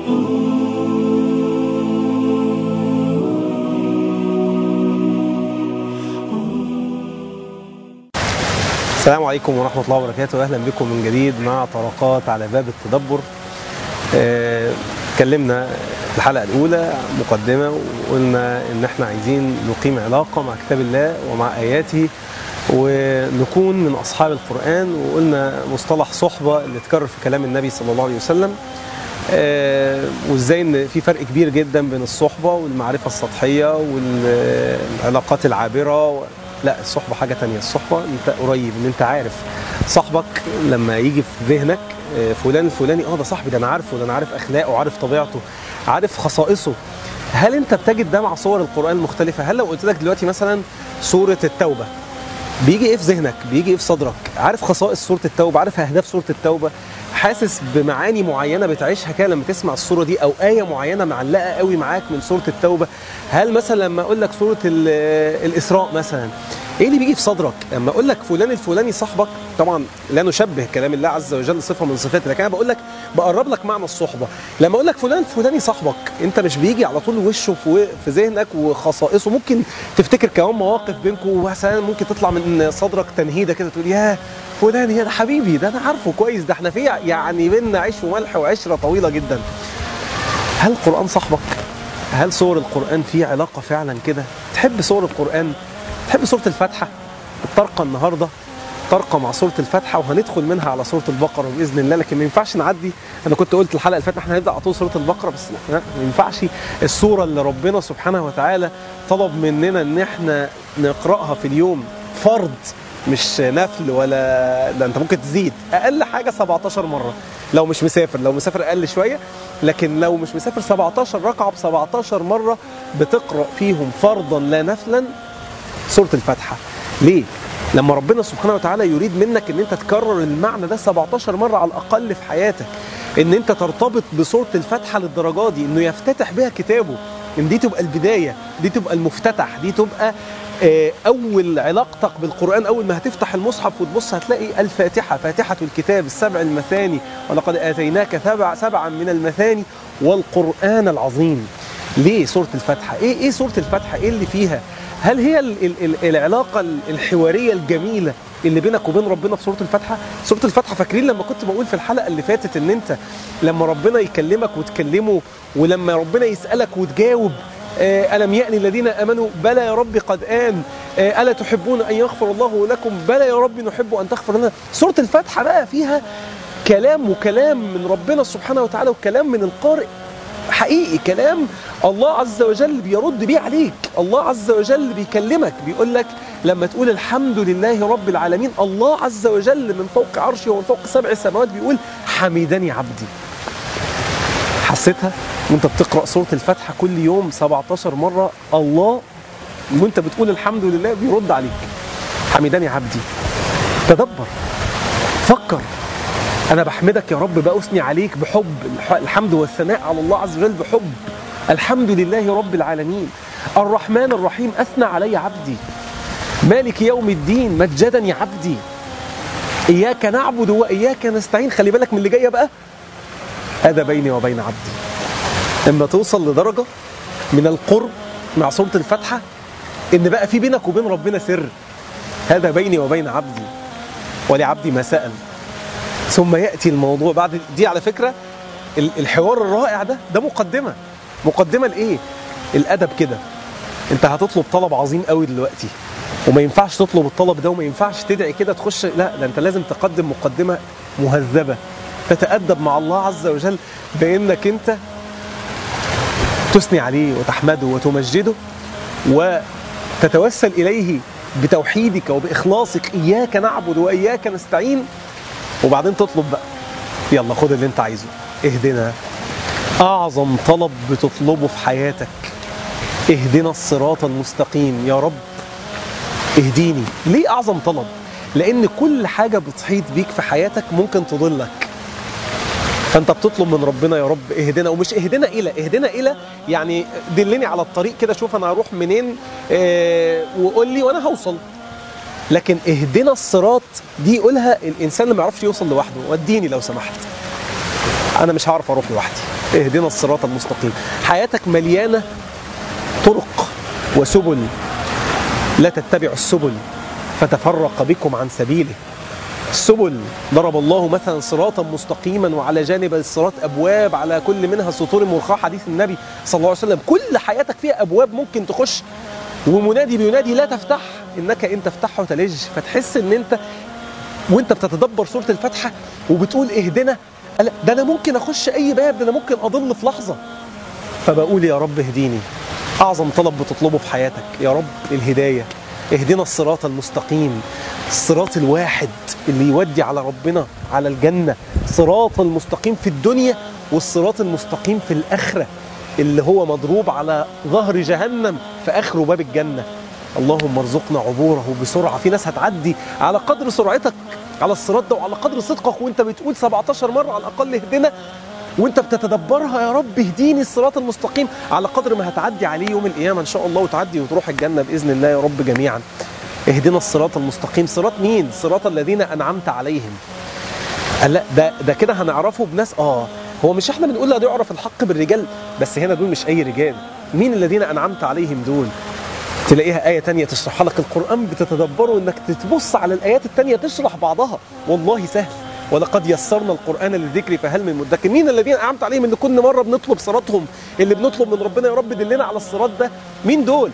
السلام عليكم ورحمة الله وبركاته أهلا بكم من جديد مع طرقات على باب التدبر آه، اتكلمنا في الحلقة الأولى مقدمة وقلنا إن احنا عايزين نقيم علاقة مع كتاب الله ومع آياته ونكون من أصحاب القرآن وقلنا مصطلح صحبة اللي اتكرر في كلام النبي صلى الله عليه وسلم آه، وازاي ان في فرق كبير جدا بين الصحبة والمعرفة السطحية والعلاقات العابرة و... لا الصحبة حاجة تانية الصحبة انت قريب ان انت عارف صاحبك لما يجي في ذهنك آه، فلان الفلاني اه ده صاحبي ده انا عارفه ده انا عارف اخلاقه عارف طبيعته عارف خصائصه هل انت بتجد ده مع صور القرآن المختلفة هل لو قلت لك دلوقتي مثلا سورة التوبة بيجي ايه في ذهنك بيجي ايه في صدرك عارف خصائص سورة التوبة عارف اهداف سورة التوبة حاسس بمعاني معينة بتعيشها كده لما تسمع السورة دي او آية معينة معلقة قوي معاك من سورة التوبة هل مثلا لما اقول لك سورة ال- الاسراء مثلا ايه اللي بيجي في صدرك لما اقول لك فلان الفلاني صاحبك طبعا لا نشبه كلام الله عز وجل صفه من صفاته لكن انا بقول لك بقرب لك معنى الصحبه لما اقول لك فلان الفلاني صاحبك انت مش بيجي على طول وشه في في ذهنك وخصائصه ممكن تفتكر كمان مواقف بينكم ومثلا ممكن تطلع من صدرك تنهيده كده تقول ياه فلان يا ده حبيبي ده انا عارفه كويس ده احنا في يعني بينا عيش وملح وعشره طويله جدا هل القرآن صاحبك؟ هل صور القرآن فيه علاقة فعلا كده؟ تحب صور القرآن؟ تحب سورة الفاتحة؟ الطرقة النهاردة طرقة مع سورة الفاتحة وهندخل منها على سورة البقرة بإذن الله لكن ما ينفعش نعدي أنا كنت قلت الحلقة اللي فاتت احنا هنبدأ على طول سورة البقرة بس لا ما ينفعش السورة اللي ربنا سبحانه وتعالى طلب مننا إن احنا نقرأها في اليوم فرض مش نفل ولا ده انت ممكن تزيد اقل حاجه 17 مره لو مش مسافر لو مسافر اقل شويه لكن لو مش مسافر 17 ركعه ب 17 مره بتقرا فيهم فرضا لا نفلا سوره الفاتحه ليه لما ربنا سبحانه وتعالى يريد منك ان انت تكرر المعنى ده 17 مره على الاقل في حياتك ان انت ترتبط بسوره الفاتحه للدرجه دي انه يفتتح بها كتابه ان دي تبقى البدايه دي تبقى المفتتح دي تبقى آه، اول علاقتك بالقران اول ما هتفتح المصحف وتبص هتلاقي الفاتحه فاتحه الكتاب السبع المثاني ولقد اتيناك سبع سبعا من المثاني والقران العظيم ليه سوره الفاتحه ايه ايه سوره الفاتحه ايه اللي فيها هل هي ال ال ال العلاقه ال- الحواريه الجميله اللي بينك وبين ربنا في سوره الفاتحه سوره الفاتحه فاكرين لما كنت بقول في الحلقه اللي فاتت ان انت لما ربنا يكلمك وتكلمه ولما ربنا يسالك وتجاوب آه، ألم يأن الذين آمنوا بلى يا رب قد آن آه، ألا تحبون أن يغفر الله لكم بلى يا رب نحب أن تغفر لنا سورة الفاتحة بقى فيها كلام وكلام من ربنا سبحانه وتعالى وكلام من القارئ حقيقي كلام الله عز وجل بيرد بيه عليك الله عز وجل بيكلمك بيقول لك لما تقول الحمد لله رب العالمين الله عز وجل من فوق عرشه ومن فوق سبع سماوات بيقول حمدني عبدي حسيتها وانت بتقرا سوره الفاتحه كل يوم 17 مره الله وانت بتقول الحمد لله بيرد عليك حمدني عبدي تدبر فكر انا بحمدك يا رب باثني عليك بحب الح- الحمد والثناء على الله عز وجل بحب الحمد لله رب العالمين الرحمن الرحيم اثنى علي عبدي مالك يوم الدين مجدني عبدي اياك نعبد واياك نستعين خلي بالك من اللي جايه بقى هذا بيني وبين عبدي لما توصل لدرجة من القرب مع سورة الفاتحة إن بقى في بينك وبين ربنا سر هذا بيني وبين عبدي ولعبدي ما سأل ثم يأتي الموضوع بعد دي على فكرة ال- الحوار الرائع ده ده مقدمة مقدمة لإيه؟ الأدب كده أنت هتطلب طلب عظيم قوي دلوقتي وما ينفعش تطلب الطلب ده وما ينفعش تدعي كده تخش لا ده أنت لازم تقدم مقدمة مهذبة تتأدب مع الله عز وجل بأنك أنت تثني عليه وتحمده وتمجده وتتوسل إليه بتوحيدك وبإخلاصك إياك نعبد وإياك نستعين وبعدين تطلب بقى يلا خد اللي انت عايزه اهدنا أعظم طلب بتطلبه في حياتك اهدنا الصراط المستقيم يا رب اهديني ليه أعظم طلب لأن كل حاجة بتحيط بيك في حياتك ممكن تضلك فانت بتطلب من ربنا يا رب اهدنا ومش اهدنا الى اهدنا الى يعني دلني على الطريق كده شوف انا هروح منين اه وقول لي وانا هوصل لكن اهدنا الصراط دي يقولها الانسان اللي ما يعرفش يوصل لوحده وديني لو سمحت انا مش هعرف اروح لوحدي اهدنا الصراط المستقيم حياتك مليانة طرق وسبل لا تتبعوا السبل فتفرق بكم عن سبيله السبل ضرب الله مثلا صراطا مستقيما وعلى جانب الصراط ابواب على كل منها سطور مرخاه حديث النبي صلى الله عليه وسلم كل حياتك فيها ابواب ممكن تخش ومنادي بينادي لا تفتح انك ان تفتحه تلج فتحس ان انت وانت بتتدبر سوره الفاتحه وبتقول اهدنا لا، ده انا ممكن اخش اي باب ده انا ممكن اضل في لحظه فبقول يا رب اهديني اعظم طلب بتطلبه في حياتك يا رب الهدايه اهدنا الصراط المستقيم الصراط الواحد اللي يودي على ربنا على الجنه صراط المستقيم في الدنيا والصراط المستقيم في الاخره اللي هو مضروب على ظهر جهنم في اخره باب الجنه اللهم ارزقنا عبوره بسرعه في ناس هتعدي على قدر سرعتك على الصراط ده وعلى قدر صدقك وانت بتقول 17 مره على الاقل اهدنا وانت بتتدبرها يا رب اهديني الصراط المستقيم على قدر ما هتعدي عليه يوم القيامه ان شاء الله وتعدي وتروح الجنه باذن الله يا رب جميعا اهدنا الصراط المستقيم صراط مين صراط الذين انعمت عليهم قال لا ده ده كده هنعرفه بناس اه هو مش احنا بنقول لا يعرف الحق بالرجال بس هنا دول مش اي رجال مين الذين انعمت عليهم دول تلاقيها آية تانية تشرح لك القرآن بتتدبره انك تبص على الآيات التانية تشرح بعضها والله سهل ولقد يسرنا القرآن للذكر فهل من مدكر مين الذين أنعمت عليهم اللي كل مرة بنطلب صراطهم اللي بنطلب من ربنا يا رب دلنا على الصراط ده مين دول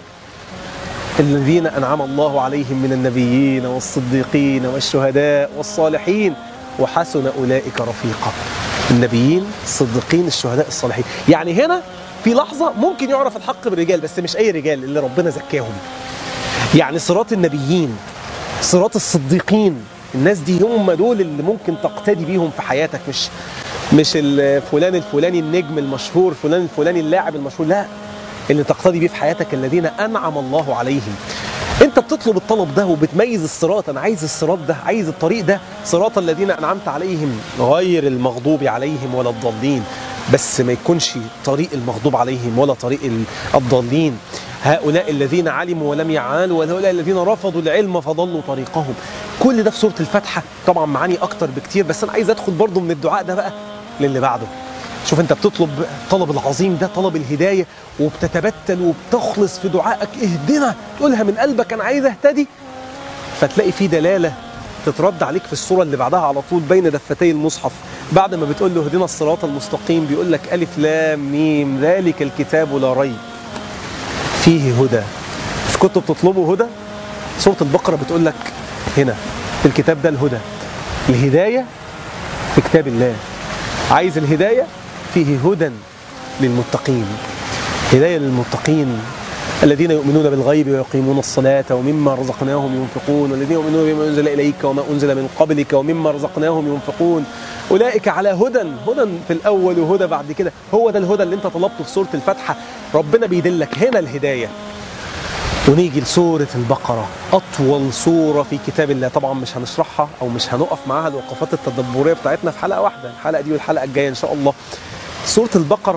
الذين أنعم الله عليهم من النبيين والصديقين والشهداء والصالحين وحسن أولئك رفيقا النبيين الصديقين الشهداء الصالحين يعني هنا في لحظة ممكن يعرف الحق بالرجال بس مش أي رجال اللي ربنا زكاهم يعني صراط النبيين صراط الصديقين الناس دي هم دول اللي ممكن تقتدي بيهم في حياتك مش مش فلان الفلاني النجم المشهور فلان الفلاني اللاعب المشهور لا اللي تقتدي بيه في حياتك الذين أنعم الله عليهم انت بتطلب الطلب ده وبتميز الصراط انا عايز الصراط ده عايز الطريق ده صراط الذين انعمت عليهم غير المغضوب عليهم ولا الضالين بس ما يكونش طريق المغضوب عليهم ولا طريق الضالين هؤلاء الذين علموا ولم يعانوا وهؤلاء الذين رفضوا العلم فضلوا طريقهم كل ده في سورة الفاتحة طبعا معاني أكتر بكتير بس أنا عايز أدخل برضو من الدعاء ده بقى للي بعده شوف أنت بتطلب الطلب العظيم ده طلب الهداية وبتتبتل وبتخلص في دعائك اهدنا تقولها من قلبك أنا عايز أهتدي فتلاقي في دلالة تترد عليك في الصورة اللي بعدها على طول بين دفتي المصحف بعد ما بتقول له اهدنا الصراط المستقيم بيقول لك ألف لام ميم ذلك الكتاب لا ريب فيه هدى مش كنتوا بتطلبوا هدى سورة البقرة بتقول لك هنا في الكتاب ده الهدى الهداية في كتاب الله عايز الهداية فيه هدى للمتقين هداية للمتقين الذين يؤمنون بالغيب ويقيمون الصلاة ومما رزقناهم ينفقون والذين يؤمنون بما أنزل إليك وما أنزل من قبلك ومما رزقناهم ينفقون أولئك على هدى هدى في الأول وهدى بعد كده هو ده الهدى اللي أنت طلبته في سورة الفاتحة ربنا بيدلك هنا الهداية ونيجي لسورة البقرة أطول سورة في كتاب الله طبعا مش هنشرحها أو مش هنقف معاها الوقفات التدبرية بتاعتنا في حلقة واحدة الحلقة دي والحلقة الجاية إن شاء الله سورة البقرة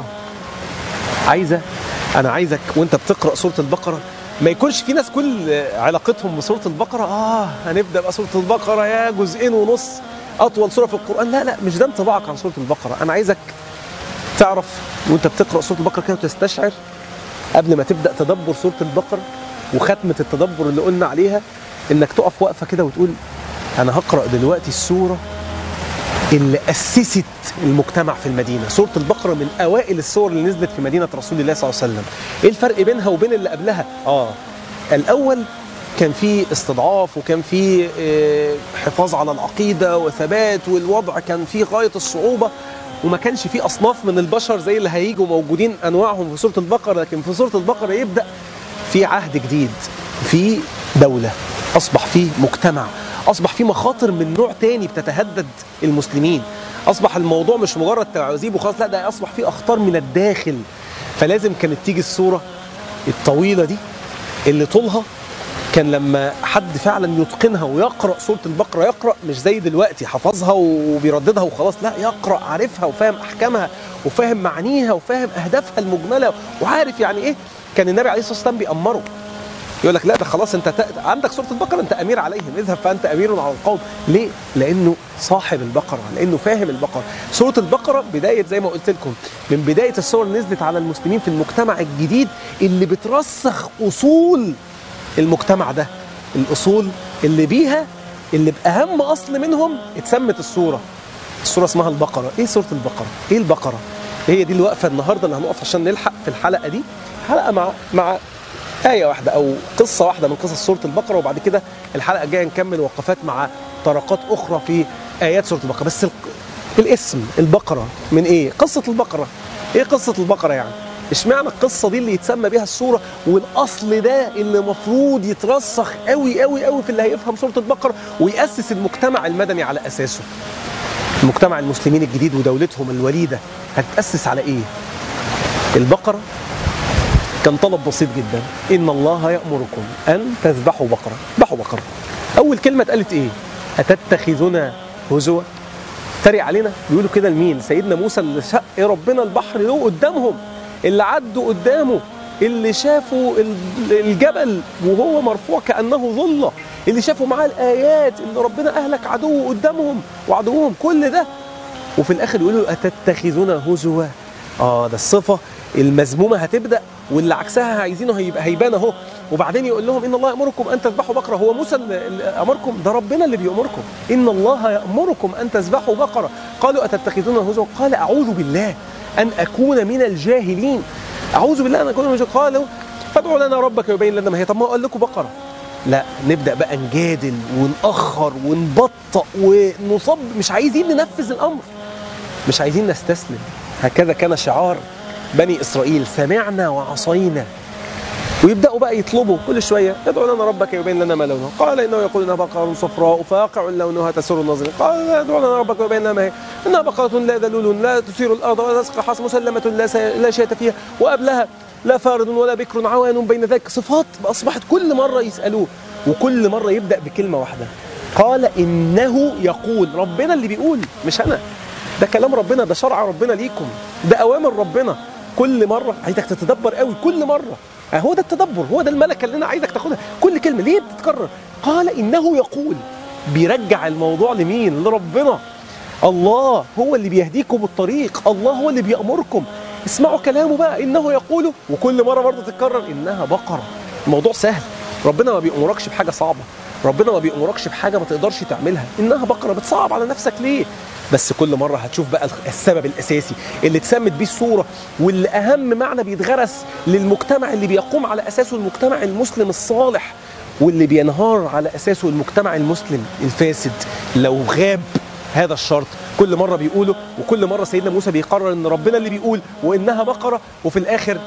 عايزة أنا عايزك وأنت بتقرأ سورة البقرة ما يكونش في ناس كل علاقتهم بسورة البقرة آه هنبدأ بقى سورة البقرة يا جزئين ونص أطول سورة في القرآن لا لا مش ده انطباعك عن سورة البقرة أنا عايزك تعرف وأنت بتقرأ سورة البقرة كده وتستشعر قبل ما تبدأ تدبر سورة البقرة وختمة التدبر اللي قلنا عليها انك تقف وقفة كده وتقول انا هقرأ دلوقتي السورة اللي أسست المجتمع في المدينة سورة البقرة من أوائل السور اللي نزلت في مدينة رسول الله صلى الله عليه وسلم إيه الفرق بينها وبين اللي قبلها آه الأول كان في استضعاف وكان في حفاظ على العقيدة وثبات والوضع كان فيه غاية الصعوبة وما كانش في أصناف من البشر زي اللي هيجوا موجودين أنواعهم في سورة البقرة لكن في سورة البقرة يبدأ في عهد جديد في دولة أصبح في مجتمع أصبح في مخاطر من نوع تاني بتتهدد المسلمين أصبح الموضوع مش مجرد تعذيب وخلاص لا ده أصبح في أخطار من الداخل فلازم كانت تيجي الصورة الطويلة دي اللي طولها كان لما حد فعلا يتقنها ويقرأ سورة البقرة يقرأ مش زي دلوقتي حفظها وبيرددها وخلاص لا يقرأ عارفها وفاهم أحكامها وفاهم معانيها وفاهم أهدافها المجملة وعارف يعني إيه كان النبي عليه الصلاة والسلام بيأمره يقول لك لا ده خلاص انت تأ- عندك سوره البقره انت امير عليهم اذهب فانت امير على القوم ليه لانه صاحب البقره لانه فاهم البقره سوره البقره بدايه زي ما قلت لكم من بدايه السور نزلت على المسلمين في المجتمع الجديد اللي بترسخ اصول المجتمع ده الاصول اللي بيها اللي باهم اصل منهم اتسمت السوره السوره اسمها البقره ايه سوره البقره ايه البقره هي دي الوقفه النهارده اللي هنقف عشان نلحق في الحلقه دي حلقه مع مع آية واحدة أو قصة واحدة من قصص سورة البقرة وبعد كده الحلقة الجاية نكمل وقفات مع طرقات أخرى في آيات سورة البقرة بس ال- الاسم البقرة من إيه؟ قصة البقرة إيه قصة البقرة يعني؟ اشمعنى القصة دي اللي يتسمى بيها السورة والأصل ده اللي المفروض يترسخ قوي قوي قوي في اللي هيفهم سورة البقرة ويأسس المجتمع المدني على أساسه المجتمع المسلمين الجديد ودولتهم الوليدة هتتأسس على إيه؟ البقرة كان طلب بسيط جدا إن الله يأمركم أن تذبحوا بقرة ذبحوا بقرة أول كلمة اتقالت إيه أتتخذنا هزوا تريق علينا بيقولوا كده لمين سيدنا موسى اللي شق ربنا البحر له قدامهم اللي عدوا قدامه اللي شافوا ال- الجبل وهو مرفوع كأنه ظلة اللي شافوا معاه الآيات اللي ربنا أهلك عدوه قدامهم وعدوهم كل ده وفي الاخر يقولوا اتتخذون هزوا اه ده الصفه المذمومه هتبدا واللي عكسها عايزينه هيبقى هيبان اهو وبعدين يقول لهم ان الله يامركم ان تذبحوا بقره هو موسى اللي اللي امركم ده ربنا اللي بيامركم ان الله يامركم ان تذبحوا بقره قالوا اتتخذون هزوا قال اعوذ بالله ان اكون من الجاهلين اعوذ بالله ان اكون من الجاهلين قالوا فادعوا لنا ربك يبين لنا ما هي طب ما هو قال لكم بقره لا نبدا بقى نجادل ونأخر ونبطأ ونصب مش عايزين ننفذ الامر مش عايزين نستسلم هكذا كان شعار بني اسرائيل سمعنا وعصينا ويبداوا بقى يطلبوا كل شويه ادعوا لنا ربك يبين لنا ما لونه قال انه يقول انها بقره صفراء فاقع لونها تسر الناظرين قال ادعوا لنا ربك يبين لنا ما هي انها بقره لا ذلول لا تثير الارض ولا تسقى حصى مسلمه لا سي- لا شاة فيها وقبلها لا فارض ولا بكر عوان بين ذلك صفات اصبحت كل مره يسالوه وكل مره يبدا بكلمه واحده قال انه يقول ربنا اللي بيقول مش انا ده كلام ربنا ده شرع ربنا ليكم ده اوامر ربنا كل مره عايزك تتدبر قوي كل مره هو ده التدبر هو ده الملكه اللي انا عايزك تاخدها كل كلمه ليه بتتكرر قال انه يقول بيرجع الموضوع لمين لربنا الله هو اللي بيهديكم الطريق الله هو اللي بيأمركم اسمعوا كلامه بقى انه يقول وكل مره برضه تتكرر انها بقره الموضوع سهل ربنا ما بيأمركش بحاجه صعبه ربنا ما بيأمركش بحاجه ما تقدرش تعملها انها بقره بتصعب على نفسك ليه بس كل مره هتشوف بقى السبب الاساسي اللي اتسمت بيه الصوره واللي اهم معنى بيتغرس للمجتمع اللي بيقوم على اساسه المجتمع المسلم الصالح واللي بينهار على اساسه المجتمع المسلم الفاسد لو غاب هذا الشرط كل مرة بيقوله وكل مرة سيدنا موسى بيقرر ان ربنا اللي بيقول وانها بقرة وفي الاخر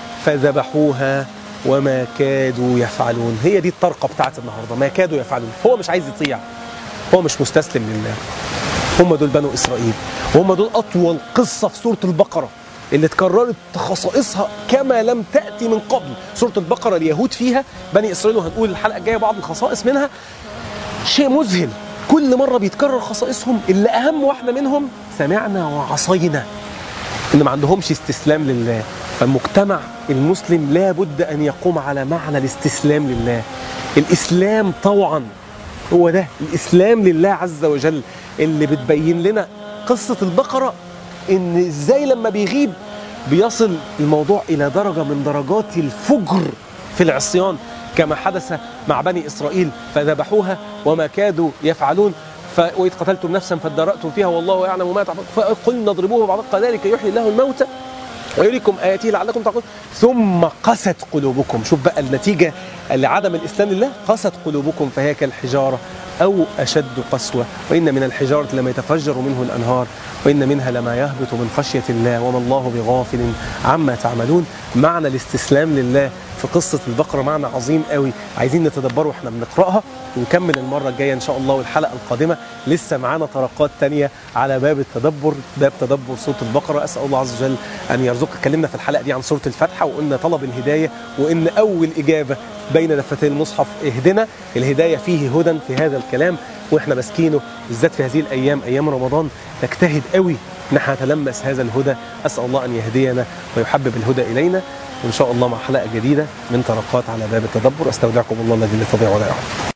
فذبحوها وما كادوا يفعلون هي دي الطرقة بتاعت النهاردة ما كادوا يفعلون هو مش عايز يطيع هو مش مستسلم لله هم دول بنو اسرائيل وهم دول اطول قصة في سورة البقرة اللي اتكررت خصائصها كما لم تأتي من قبل سورة البقرة اليهود فيها بني إسرائيل وهنقول الحلقة الجاية بعض الخصائص منها شيء مذهل كل مرة بيتكرر خصائصهم اللي أهم واحدة منهم سمعنا وعصينا إن ما عندهمش استسلام لله فالمجتمع المسلم لا بد أن يقوم على معنى الاستسلام لله الإسلام طوعا هو ده الإسلام لله عز وجل اللي بتبين لنا قصة البقرة إن إزاي لما بيغيب بيصل الموضوع إلى درجة من درجات الفجر في العصيان كما حدث مع بني إسرائيل فذبحوها وما كادوا يفعلون ف... وإذ قتلتم نفسا فادارأتم فيها والله يعلم ما تعملون فقلنا اضربوه بعض كذلك يحيي الله الموتى ويريكم آياته لعلكم تعقلون ثم قست قلوبكم شوف بقى النتيجة لعدم الإسلام لله قست قلوبكم فهي كالحجارة أو أشد قسوة وإن من الحجارة لما يتفجر منه الأنهار وإن منها لما يهبط من خشية الله وما الله بغافل عما تعملون معنى الاستسلام لله في قصة البقرة معنى عظيم قوي عايزين نتدبره واحنا بنقرأها ونكمل المرة الجاية إن شاء الله والحلقة القادمة لسه معانا طرقات تانية على باب التدبر باب تدبر سورة البقرة أسأل الله عز وجل أن يرزقك اتكلمنا في الحلقة دي عن سورة الفاتحة وقلنا طلب الهداية وإن أول إجابة بين دفتي المصحف اهدنا الهداية فيه هدى في هذا الكلام واحنا ماسكينه بالذات في هذه الأيام أيام رمضان نجتهد قوي نحن نتلمس هذا الهدى اسال الله ان يهدينا ويحبب الهدى الينا وان شاء الله مع حلقه جديده من طرقات على باب التدبر استودعكم الله الذي لا تضيع ودائعه